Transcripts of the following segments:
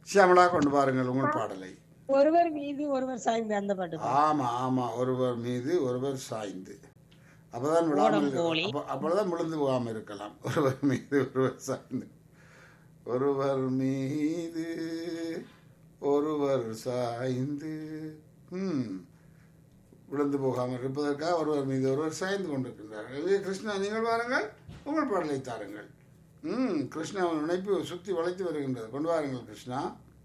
சியாமலா கொண்டு பாருங்கள் உங்கள் பாடலை ஒருவர் மீது ஒருவர் சாய்ந்து அந்த பாட்டு ஆமா ஆமா ஒருவர் மீது ஒருவர் சாய்ந்து அப்பதான் விழாமல் போலி. அப்ப- அப்பொழுதுதான் விழுந்து போகாம இருக்கலாம் ஒருவர் மீது ஒருவர் சாய்ந்து ஒருவர் மீது ஒருவர் சாய்ந்து ம் விழுந்து போகாமல் இருப்பதற்காக ஒருவர் மீது ஒருவர் சாய்ந்து கொண்டிருக்கின்றார் இல்லையா கிருஷ்ணா நீங்கள் வாருங்கள் உங்கள் பாடலை தாருங்கள் ம் கிருஷ்ணாவின் இணைப்பு சுத்தி வளைத்து வருகின்றது கொண்டு வாருங்கள் கிருஷ்ணா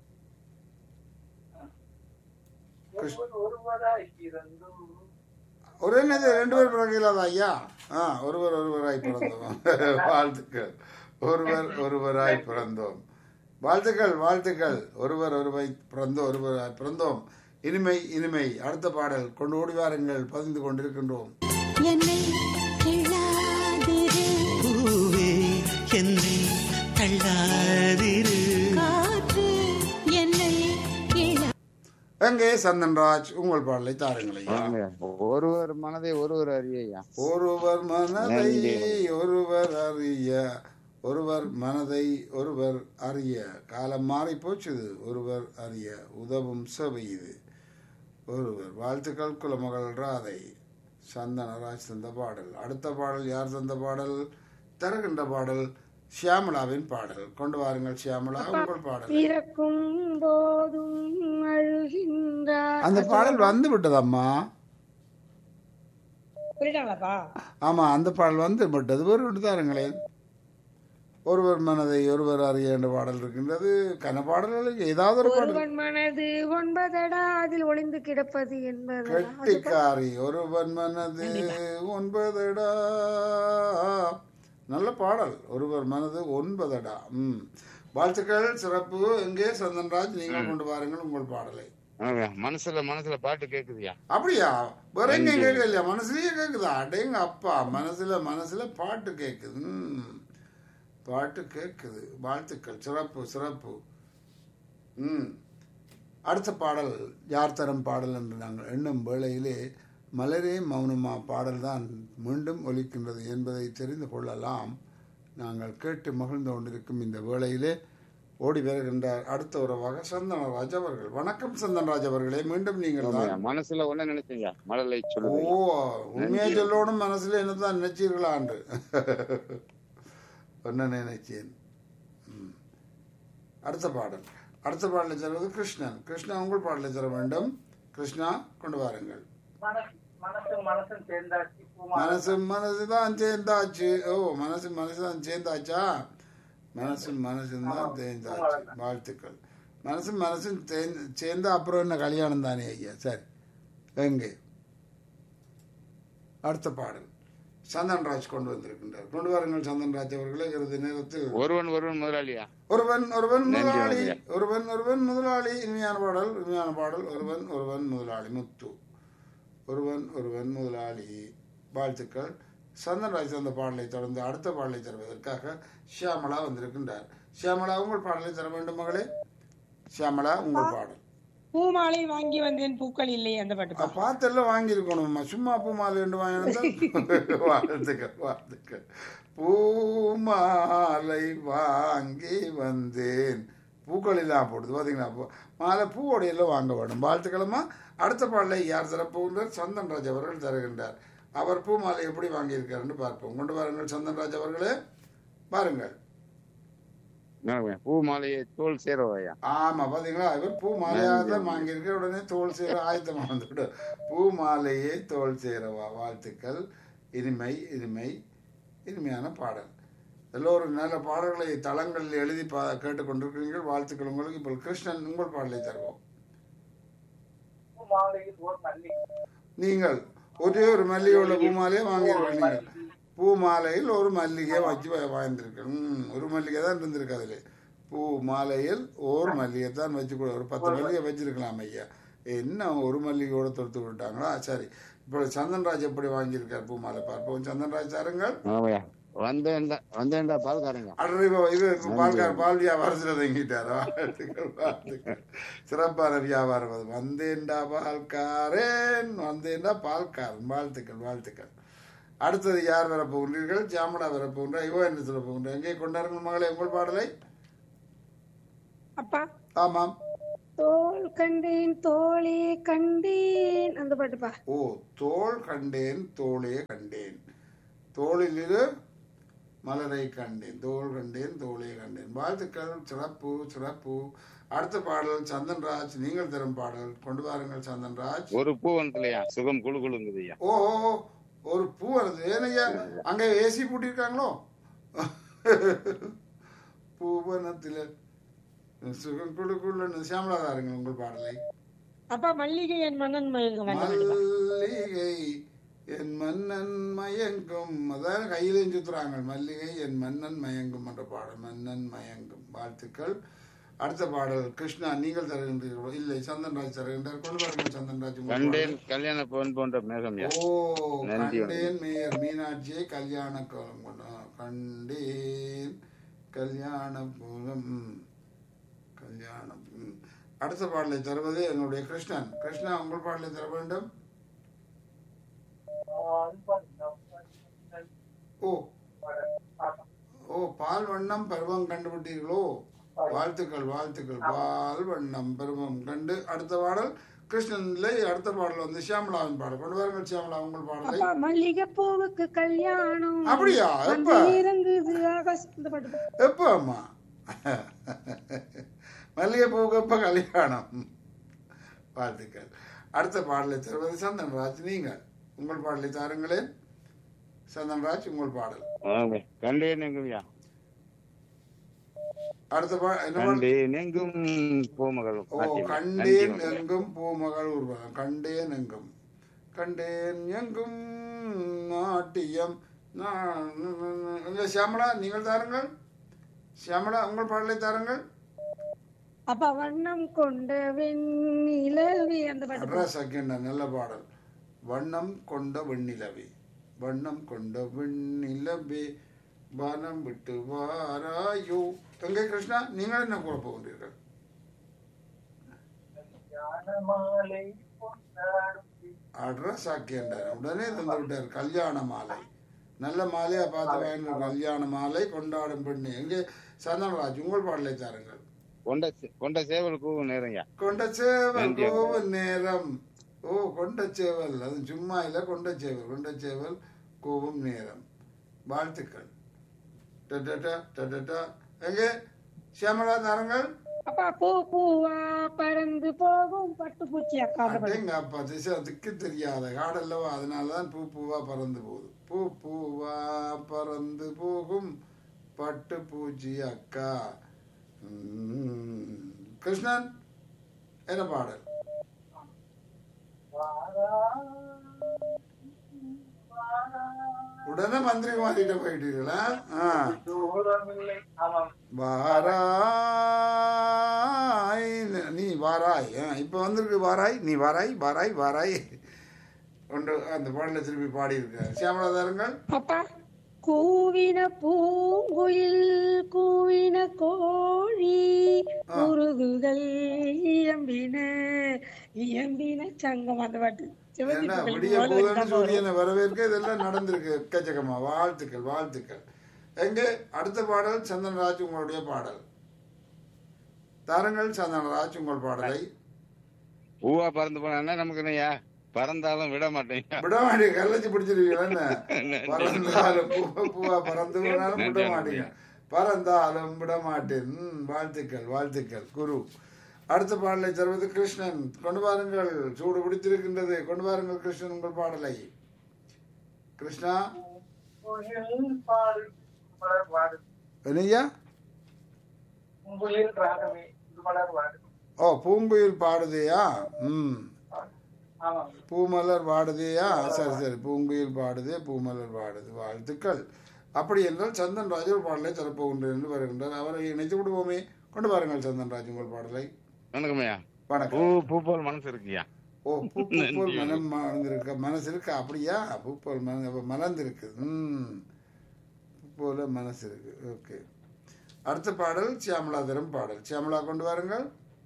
ஒருவராய் பிறந்தும் ஒரு என்னது ரெண்டு பேர் பிறகு ஐயா ஆ ஒருவர் ஒருவராய் பிறந்தோம் வாழ்த்துக்கள் ஒருவர் ஒருவராய் பிறந்தோம் வாழ்த்துக்கள் வாழ்த்துக்கள் ஒருவர் ஒருவரை பிறந்தோம் ஒருவராய் பிறந்தோம் இனிமை இனிமை அடுத்த பாடல் கொண்டு ஓடி வாருங்கள் பதிந்து கொண்டிருக்கின்றோம் என்னை கிள்ளாதிரு பூவே என்னை தள்ளாதிரு காற்று என்னை கிளா எங்கே சந்தன்ராஜ் உங்கள் பாடலை தாருங்கள் ஐயா ஒருவர் மனதை ஒருவர் அறியா ஒருவர் மனதை ஒருவர் அறிய ஒருவர் மனதை ஒருவர் அறிய காலம் மாறி போச்சுது ஒருவர் அறிய உதவும் சபை இது ஒருவர் வாழ்த்துக்கள் குலமகள் ராதை சந்தனராஜ் தந்த பாடல் அடுத்த பாடல் யார் தந்த பாடல் தருகின்ற பாடல் ஷியாமலாவின் பாடல் கொண்டு வாருங்கள் ஷியாமலா உங்கள் பாடல் பிறக்கும் போதும் அழுகின்றார் அந்த பாடல் வந்து விட்டதம்மா புரியுதாங்களாப்பா ஆமா அந்த பாடல் வந்து விட்டது ஒரு தாருங்களேன் ஒருவர் மனதை ஒருவர் அறிய என்ற பாடல் இருக்கின்றது கன பாடல்கள் ஏதாவது ஒரு பாடல் ஒருவன் மனது ஒன்பதடா அதில் ஒளிந்து கிடப்பது என்பதடா கெட்டிக்காரி ஒருவன் மனது ஒன்பதடா நல்ல பாடல் ஒருவர் மனது ஒன்பதடா ம் வாழ்த்துக்கள் சிறப்பு எங்கே சந்தன்ராஜ் நீங்கள் கொண்டு வாருங்கள் உங்கள் பாடலை மனசுல மனசுல பாட்டு கேக்குதியா அப்படியா வேற எங்க கேட்கலையா மனசுலயே கேக்குதா அடேங்க அப்பா மனசுல மனசுல பாட்டு கேக்குது ம். பாட்டு கேக்குது வாழ்த்துக்கள் சிறப்பு சிறப்பு ம் அடுத்த பாடல் யார் தரும் பாடல் என்று நாங்கள் எண்ணும் வேளையிலே மலரே மௌனமா பாடல்தான் மீண்டும் ஒலிக்கின்றது என்பதை தெரிந்து கொள்ளலாம் நாங்கள் கேட்டு மகிழ்ந்து கொண்டிருக்கும் இந்த வேளையிலே ஓடி வருகின்றார் அடுத்த உறவாக சந்தனராஜ் அவர்கள் வணக்கம் சந்தனராஜ் அவர்களே மீண்டும் நீங்கள் தான் மனசுல ஒண்ணு நினைச்சீங்க மழலை சொல்லுது ஓ உண்மையை சொல்லணும் மனசுல என்னதான் நினைச்சீர்களாண்டு என்ன நினைச்சேன் ம். அடுத்த பாடல் அடுத்த பாடலை தருவது கிருஷ்ணன் கிருஷ்ணா உங்கள் பாடலை தர வேண்டும் கிருஷ்ணா கொண்டு வாருங்கள் மனசு மனசு மனசும் சேர்ந்தாச்சு பூமா மனசு மனசு தான் சேர்ந்தாச்சு ஓ மனசு மனசு தான் சேர்ந்தாச்சா மனசு மனசு தான் சேர்ந்தாச்சு வாழ்த்துக்கள் மனசு மனசு சேர்ந்து சேர்ந்தா அப்புறம் என்ன கல்யாணம் தானே ஐயா சரி எங்கே அடுத்த பாடல் சந்தன்ராஜ் கொண்டு வந்திருக்கின்றார் கொண்டு வாருங்கள் சந்தன்ராஜ் அவர்களே இறுதி நேரத்தில் ஒருவன் ஒருவன் முதலாளியா ஒருவன் ஒருவன் நன்றி, முதலாளி ஐயா. ஒருவன் ஒருவன் முதலாளி இனிமையான பாடல் இனிமையான பாடல் ஒருவன் ஒருவன் முதலாளி முத்து ஒருவன் ஒருவன் முதலாளி வாழ்த்துக்கள் சந்தன்ராஜ் அந்த பாடலை தொடர்ந்து அடுத்த பாடலை தருவதற்காக ஷியாமலா வந்திருக்கின்றார் ஷியாமலா உங்கள் பாடலை தர வேண்டும் மகளே ஷியாமலா உங்கள் பாடல் பூமாலை வாங்கி வந்தேன் பூக்கள் இல்லை அந்த பாட்டு பார்த்தெல்லாம் வாங்கியிருக்கணும்மா சும்மா பூமாலை ரெண்டு வாங்கினா வாழ்த்துக்கள் வாழ்த்துக்கள் பூமாலை வாங்கி வந்தேன் பூக்கள் இல்லாம போடுது பார்த்தீங்களா பூ- மாலை பூவோடையெல்லாம் வாங்க வேணும் வாழ்த்துக்களமா அடுத்த பாடலை யார் தரப்போகின்றார் சந்தன்ராஜ் அவர்கள் தருகின்றார் அவர் பூமாலை எப்படி வாங்கியிருக்காருன்னு பார்ப்போம் கொண்டு வாருங்கள் சந்தன்ராஜ் அவர்களே பாருங்கள் பூ மாலையை தோல் சேரவையா ஆமா பாத்தீங்களா இவர் பூ மாலையாக தான் வாங்கியிருக்க உடனே தோல் சேர ஆயத்தமா வந்துவிட்டு பூ மாலையே தோல் சேரவா வாழ்த்துக்கள் இனிமை இனிமை இனிமையான பாடல் எல்லோரும் நல்ல பாடல்களை தளங்களில் எழுதி பா கேட்டுக்கொண்டிருக்கிறீர்கள் வாழ்த்துக்கள் உங்களுக்கு இப்போ கிருஷ்ணன் உங்கள் பாடலை தருவோம் பூமாலையில் ஓர் மல்லி நீங்கள் ஒரே ஒரு மல்லிகையோட பூ மாலையை வாங்கியிருக்கீங்க பூ மாலையில் ஒரு மல்லிகை வச்சு வா- வாங்கியிருக்கேன் ம், ஒரு மல்லிகை தான் இருந்திருக்கு அதில் பூ மாலையில் ஒரு மல்லிகை தான் வச்சு கூட ஒரு பத்து மல்லிகை வச்சிருக்கலாம் ஐயா என்ன ஒரு மல்லிகையோட தொடுத்து விட்டாங்களா சரி இப்போ சந்தன்ராஜ் எப்படி வாங்கியிருக்கார் பூ மாலை பார்ப்போம் சந்தன்ராஜ் தாருங்கள் ஆமாய்யா வந்தேன்டா வந்தேன்டா பால்காரங்க அடரை இது பால்கார் பால் வியாபாரத்தில் தங்கிட்டார் வாழ்த்துக்கள் வாழ்த்துக்கள் சிறப்பான வியாபாரம் அது வந்தேன்டா பால்காரன் வந்தேன்டா பால்காரன் வாழ்த்துக்கள் வாழ்த்துக்கள் அடுத்தது யார் வர போகின்றீர்கள் ஜாமடா வர போகின்றா இவோ என்ன சொல்ல போகின்ற எங்கே கொண்டாருங்கள் மகளே உங்கள் பாடலை அப்பா ஆமாம் தோல் கண்டேன் தோளே கண்டேன் அந்த பாட்டுப்பா ஓ தோள் கண்டேன் தோளே கண்டேன் தோளிலிரு மலரை கண்டேன் தோள் கண்டேன் தோளே கண்டேன் வாழ்த்துக்கள் சிறப்பு சிறப்பு அடுத்த பாடல் சந்தன்ராஜ் நீங்கள் தரும் பாடல் கொண்டு வாருங்கள் சந்தன்ராஜ் ஒரு பூ வந்துலையா சுகம் குழு குழுங்குதுய்யா ஓ ஓ, ஓ, ஒரு பூ வருது ஏனையா அங்க ஏசி பூட்டிருக்காங்களோ பூவனத்தில் சுகம் குழு குழுன்னு சியாமலாதாருங்க உங்கள் பாடலை அப்பா மல்லிகை என் மன்னன் மயங்கும் அந்த பாட்டுப்பா மல்லிகை என் மன்னன் மயங்கும் அதான் கையிலையும் சுத்துறாங்க மல்லிகை என் மன்னன் மயங்கும் என்ற பாடல் மன்னன் மயங்கும் வாழ்த்துக்கள் அடுத்த பாடல் கிருஷ்ணா நீங்கள் தருகின்றீர்களோ இல்லை சந்தன்ராஜ் தருகின்றார் கொண்டு வாருங்கள் சந்தன்ராஜ் உங்கள் கண்டேன் கல்யாண பொன் போன்ற மேகம்யா ஓ நன்றி கண்டேன் மேயர் மீனாட்சியை கல்யாண கோலம் கொண்டு வா. கண்டேன் கல்யாண கோலம் ம். கல்யாணம் ம். அடுத்த பாடலை தருவது என்னுடைய கிருஷ்ணன் கிருஷ்ணா உங்கள் பாடலை தர வேண்டும் ஓ ஓ பால் வண்ணம் பருவம் கண்டுபிட்டீர்களோ வாழ்த்துக்கள் வாழ்த்துக்கள் பால் வண்ணம் பருவம் கண்டு அடுத்த பாடல் கிருஷ்ணன்ல அடுத்த பாடல் வந்து சியாமலாவின் பாடல் கொண்டு வாருங்கள் சியாமலா உங்கள் பாடலை அப்பா மல்லிகை பூவுக்கு கல்யாணம் அப்படியா? எப்ப? வந்து இறங்குது ஆகாசம் இந்த பாட்டுப்பா எப்போ அம்மா மல்லிகைப்பூவுக்கு எப்போ கல்யாணம் வாழ்த்துக்கள் அடுத்த பாடலை தருவது சந்தன்ராஜ் நீங்கள் உங்கள் பாடலை தாருங்களேன் சந்தன்ராஜ் உங்கள் பாடல் ஆமாங்க. கண்டேன் எங்கும்யா அடுத்த பா என்ன பாடல் கண்டேன் எங்கும் பூமகள் ஓ நாட்டியம். கண்டேன் நன்றி மகளே. எங்கும் பூமகள் உருவகம் கண்டேன் எங்கும் கண்டேன் எங்கும் நாட்டியம் நான் இல்ல, சியாமளா நீங்கள் தாருங்கள் சியாமளா உங்கள் பாடலை தாருங்கள் அப்பா வண்ணம் கொண்ட வெண்ணிலவி அந்த பாட்டு அட்ரஸ் செகண்ட் நல்ல பாடல் வண்ணம் கொண்ட வெண்ணிலவே வண்ணம் கொண்ட வெண்ணிலவே வனம் விட்டு வாராயோ எங்கே கிருஷ்ணா நீங்கள் என்ன கூற போகின்றீர்கள் மாலை கொண்டாடும் அட்ரஸ் ஆக்கின்றார் உடனே தந்து விட்டார் கல்யாண மாலை நல்ல மாலையா பார்த்து வாங்க கல்யாண மாலை கொண்டாடும் பெண்ணு எங்கே சந்தனராஜ் உங்கள் பாடலை தாருங்கள் கொண்ட சே- கொண்ட சேவல் கூவும் நேரம்யா கொண்ட சேவல் நன்றி. கோவல் நேரம் ஓ கொண்ட சேவல் அது சும்மா இல்ல கொண்ட சேவல் கொண்ட சேவல் கோவும் நேரம் வாழ்த்துக்கள் டடடா, டடடா. எங்கே சியாமலா தாருங்கள் அப்பா பூ பூவா பறந்து போகும் பட்டுப்பூச்சி அக்கா அந்த பாட்டு அடேங்க அப்பா திசை அதுக்கு தெரியாத காடல்லவா அதனாலதான் பூ பூவா பறந்து போகுது பூ பூவா பறந்து போகும் பட்டு பூச்சி அக்கா உம். கிருஷ்ணன் என்ன பாடல் உடனே மந்திரி மாறிட்ட போயிட்டீங்களா ஆ தூரமில்லை ஆமாம் வாராய் நீ வாராய் ஆ, இப்ப வந்திருக்கு வாராய் நீ வாராய் வாராய் வாராய் ஒன்று அந்த பாடல திருப்பி பாடியிருக்கார் சியாமலாதாரங்கள் அப்பா கூவின பூங்குயில் கூவின கோழி குருகுகள் இயம்பின இயம்பின சங்கம் அந்த பாட்டு சிவந்தி ஏன்னா புகழ் விடிய போல போதன்னு இருந்தா போதும். சூரியனை வரவேற்க இதெல்லாம் நடந்திருக்கு எக்கச்சக்கமா வாழ்த்துக்கள் வாழ்த்துக்கள் எங்கே அடுத்த பாடல் சந்தனராஜ் உங்களுடைய பாடல் தாருங்கள் சந்தனராஜ் உங்கள் பாடலை பூவா பறந்து போனா நமக்கு என்னய்யா பறந்தாலும் விட மாட்டேங்க விட மாட்டீங்க கல்லச்சி பிடிச்சிருவீங்களா என்ன பறந்தாலும் பூவா பூவா பறந்து போனாலும் விட மாட்டீங்க பறந்தாலும் விட மாட்டேன் ம், வாழ்த்துக்கள் வாழ்த்துக்கள் குரு அடுத்த பாடலை தருவது கிருஷ்ணன் கொண்டு வாருங்கள் சூடு பிடித்திருக்கின்றது கொண்டு வாருங்கள் கிருஷ்ணன் உங்கள் பாடலை கிருஷ்ணா குயில் பாடு மலர் வாடு என்னய்யா குயில் ராகமே இது மலர் வாடு ஓ பூங்குயில் பாடுதையா ம் ஆமாம் பூமலர் பாடுதையா சரி சரி பூங்குயில் பாடுதே பூமலர் பாடுது வாழ்த்துக்கள் அப்படி என்றால் சந்தன் ராஜ் ஒரு பாடலை தரப்போகின்றேன் என்று வருகின்றார் அவரை இணைத்து விடுவோமே கொண்டு வாருங்கள் சந்தன் ராஜ் உங்கள் பாடலை வணக்கம்யா பூ வணக்கம் பூ போல் மனசு இருக்குயா ஓ பூ பூ போல் மனம் மலர்ந்திருக்க மனசு இருக்கா அப்படியா பூ போல் மன அப்ப மலர்ந்திருக்கு ம் பூ போல மனசு இருக்கு ஓகே அடுத்த பாடல் சியாமலாதரம் பாடல் சியாமலா கொண்டு வாருங்கள்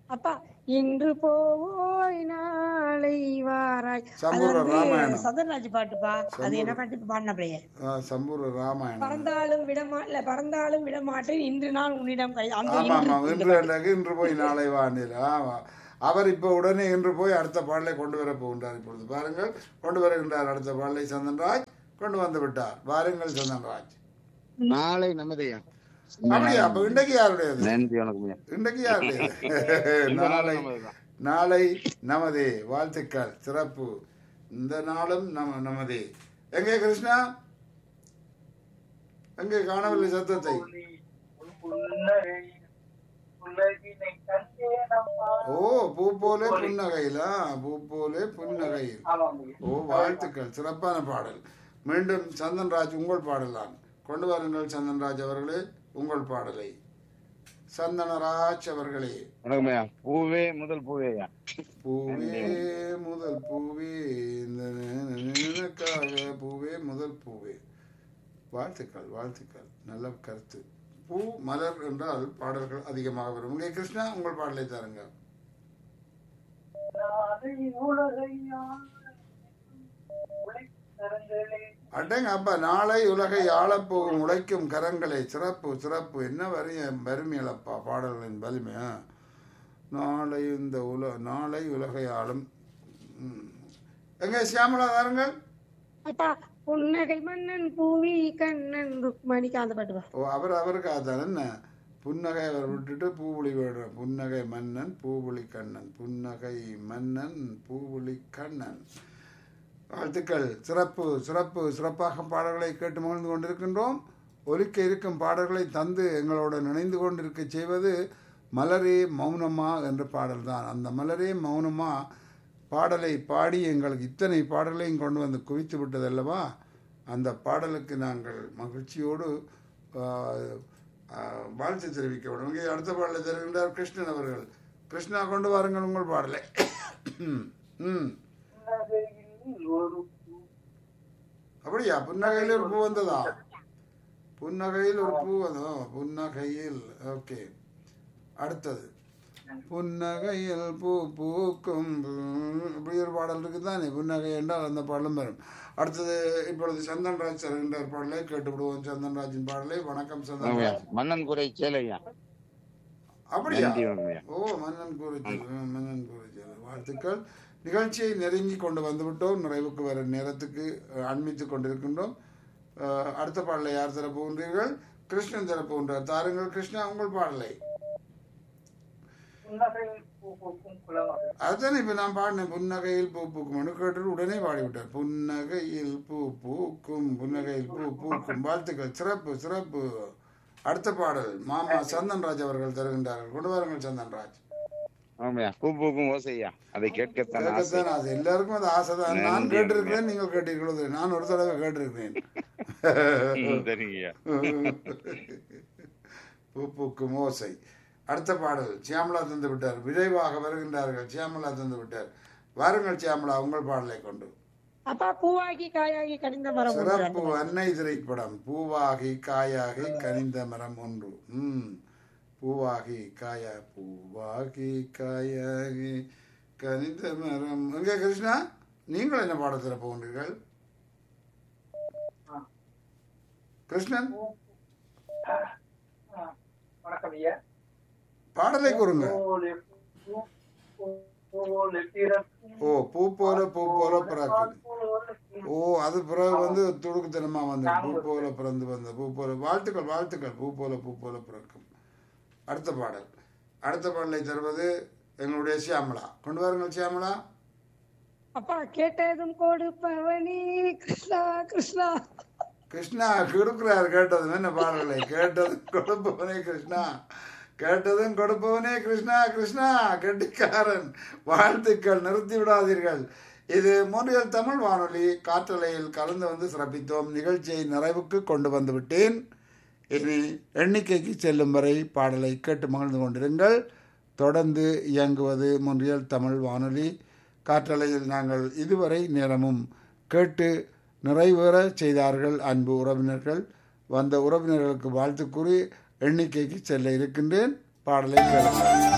அப்பா இன்று போய் நாளை வாராய் அது சம்பூர்ண வந்து ராமாயணம். சதன்ராஜ் பாட்டுப்பா அது என்ன பாட்டு பாடின பிள்ளைய ஆ, சம்பூர்ண ராமாயணம் பறந்தாலும் விடமா இல்ல பறந்தாலும் விடமாட்டேன் இன்று நான் உன்னிடம் கை அந்த ஆமா இன்று ஆமா இன்று அன்றைக்கு இன்று போய் நாளை வானில் ஆமா அவர் இப்போ உடனே இன்று போய் அடுத்த பாடலை கொண்டு வர போகின்றார் இப்பொழுது பாருங்கள் கொண்டு வருகின்றார் அடுத்த பாடலை சந்தன்ராஜ் கொண்டு வந்து விட்டார் வாருங்கள் சந்தன்ராஜ் நாளை நமதையா அப்படியா அப்ப இன்றைக்கு யாருடையது நன்றி வணக்கம் ஐயா இன்றைக்கு யாருடையது இந்த நாள் நாளை நமதுதான். நாளை நமதே வாழ்த்துக்கள் சிறப்பு இந்த நாளும் நம நமதே எங்கே கிருஷ்ணா எங்கே காணவில்லை சத்தத்தை புன்னகை உலகினை கண்டேனம்மா ஓ பூ போலே புன்னகையிலா பூ போலே புன்னகையில் ஆமாம் ஐயா. ஓ வாழ்த்துக்கள் சிறப்பான பாடல் மீண்டும் சந்தன்ராஜ் உங்கள் பாடலாம் கொண்டு வாருங்கள் சந்தன்ராஜ் அவர்களே உங்கள் பாடலை சந்தனராஜ் அவர்களே வணக்கம் ஐயா பூவே முதல் பூவே ஐயா பூவே முதல் பூவே இந்த நினைவுக்காக பூவே முதல் பூவே வாழ்த்துக்கள் வாழ்த்துக்கள் நல்ல கருத்து பூ மலர் என்றால் பாடல்கள் அதிகமாக வரும் இங்கே கிருஷ்ணா உங்கள் பாடலை தாருங்க நாளை உலகை ஆள உழைக்கரங்களே அடங்க அப்பா நாளை உலகை ஆளப்போகும் உழைக்கும் கரங்களை சிறப்பு சிறப்பு என்ன வரிய வறுமையிலப்பா பாடல்களின் வலிமை ஆ? நாளை இந்த உல நாளை உலகை ஆளும் ம். எங்க சியாமலா தாருங்கள் அப்பா புன்னகை மன்னன் பூவி கண்ணன் ருக்மணிக்கு அந்த பாட்டு வா ஓ அவர் அவருக்கு அதான் என்ன புன்னகை அவர் விட்டுட்டு பூவுளி விடுற புன்னகை மன்னன் பூவுளி கண்ணன் புன்னகை மன்னன் பூவுளி கண்ணன் வாழ்த்துக்கள் சிறப்பு சிறப்பு சிறப்பாக பாடல்களை கேட்டு மகிழ்ந்து கொண்டிருக்கின்றோம் ஒலிக்க இருக்கும் பாடல்களை தந்து எங்களோட நினைந்து கொண்டிருக்க செய்வது மலரே மௌனமா என்ற பாடல்தான் அந்த மலரே மௌனமா பாடலை பாடி எங்களுக்கு இத்தனை பாடல்களையும் கொண்டு வந்து குவித்து விட்டது அல்லவா அந்த பாடலுக்கு நாங்கள் மகிழ்ச்சியோடு ஆ, ஆ, வாழ்த்து தெரிவிக்க வேண்டும் இங்கே அடுத்த பாடலை தருகின்றார் கிருஷ்ணன் அவர்கள் கிருஷ்ணா கொண்டு வாருங்கள் உங்கள் பாடலை ம் புன்னகையில் ஒரு பூ அப்படியா புன்னகையில் ஒரு பூ வந்ததா புன்னகையில் ஒரு பூ வந்ததோ புன்னகையில் ஓகே அடுத்தது புன்னகையில் பூ பூக்கும் பூ- இப்படி ஒரு பாடல் இருக்குதானே புன்னகை என்றால் அந்த பாடலும் வரும் அடுத்தது இப்பொழுது சந்தன்ராஜ் தருகின்றார் பாடலை கேட்டுவிடுவோம் சந்தன்ராஜின் பாடலை வணக்கம் வணக்கம் ஐயா சந்தன்ராஜ் மன்னன் குறை சேலை ஐயா அப்படியா நன்றி வணக்கம் ஐயா ஓ மன்னன் கூறுச்சல் மன்னன் கூறுச்சல் வாழ்த்துக்கள் நிகழ்ச்சியை நெருங்கி கொண்டு வந்துவிட்டோம் நிறைவுக்கு வர நேரத்துக்கு அஹ், அண்மித்துக் கொண்டிருக்கின்றோம் அஹ், அடுத்த பாடலை யார் தர போகின்றீர்கள் கிருஷ்ணன் தர போகின்றார் தாருங்கள் கிருஷ்ணா உங்கள் பாடலை புன்னகையில் பூ பூக்கும் குலமகள் அதுதானே இப்ப நான் பாடினேன் புன்னகையில் பூ பூக்கும் கேட்டு உடனே பாடிவிட்டார் புன்னகையில் பூ பூக்கும் புன்னகையில் பூ பூக்கும் வாழ்த்துக்கள் சிறப்பு சிறப்பு அடுத்த பாடல் மாமா சந்தன்ராஜ் அவர்கள் தருகின்றார்கள் கொண்டு வாருங்கள் சந்தன்ராஜ் ஆமாய்யா பூ பூக்கும் ஓசை ஐயா அதை கேட்கத்தான் ஆசை கேட்கத்தான் ஆசை எல்லாருக்கும் அது ஆசை தான் நான் நன்றி, கேட்டிருக்கிறேன் நீங்கள் கேட்டீர்களோ தெரியும். நான் ஒரு தடவை கேட்டிருக்கிறேன் ம், சரிங்க ஐயா பூ பூக்கும் ஓசை அடுத்த பாடல் சியாமலா தந்து விட்டார் விரைவாக வருகின்றார்கள் சியாமலா தந்து விட்டார் வாருங்கள் சியாமலா உங்கள் பாடலை கொண்டு அப்பா பூவாகி காயாகி கனிந்த மரம் ஒன்று சிறப்பு அன்னை திரைப்படம் பூவாகி காயாகி கனிந்த மரம் ஒன்று ம் பூவாகி காயா பூவாகி காயாகி கனிந்த மரம் எங்கே கிருஷ்ணா நீங்கள் என்ன பாடத்தில் போகின்றீர்கள் கிருஷ்ணன் ஆ, வணக்கம் ஐயா பாடலை கூறுங்க போலே பூ போலே பிறக்கும் ஓ பூ போல பூ போல பிறக்கும் போலே ஓ அது பிறகு வந்து துடுக்குத்தனமா வந்து பூ போல பிறந்து வந்த பூ போல வாழ்த்துக்கள் வாழ்த்துக்கள் பூ போல பூ போல பிறக்கும் அடுத்த பாடல் அடுத்த பாடலை தருவது எங்களுடைய சியாமலா கொண்டு வாருங்கள் சியாமலா அப்பா கேட்டதும் கொடுப்பவனே கிருஷ்ணா கிருஷ்ணா கிருஷ்ணா கொடுக்கிறார் கேட்டதும் என்ன பாடலை கேட்டதும் கொடுப்பவனே கிருஷ்ணா கேட்டதும் கொடுப்பவனே கிருஷ்ணா கிருஷ்ணா கெட்டிக்காரன் வாழ்த்துக்கள் நிறுத்தி விடாதீர்கள் இது மூன்றியல் தமிழ் வானொலி காற்றலையில் கலந்து வந்து சிறப்பித்தோம் நிகழ்ச்சியை நிறைவுக்கு கொண்டு வந்து விட்டேன் இனி எண்ணிக்கைக்கு செல்லும் வரை பாடலை கேட்டு மகிழ்ந்து கொண்டிருங்கள் தொடர்ந்து இயங்குவது முன்றியல் தமிழ் வானொலி காற்றலையில் நாங்கள் இதுவரை நேரமும் கேட்டு நிறைவேற செய்தார்கள் அன்பு உறவினர்கள் வந்த உறவினர்களுக்கு வாழ்த்து கூறி எண்ணிக்கைக்கு செல்ல இருக்கின்றேன் பாடலை கேளுங்கள்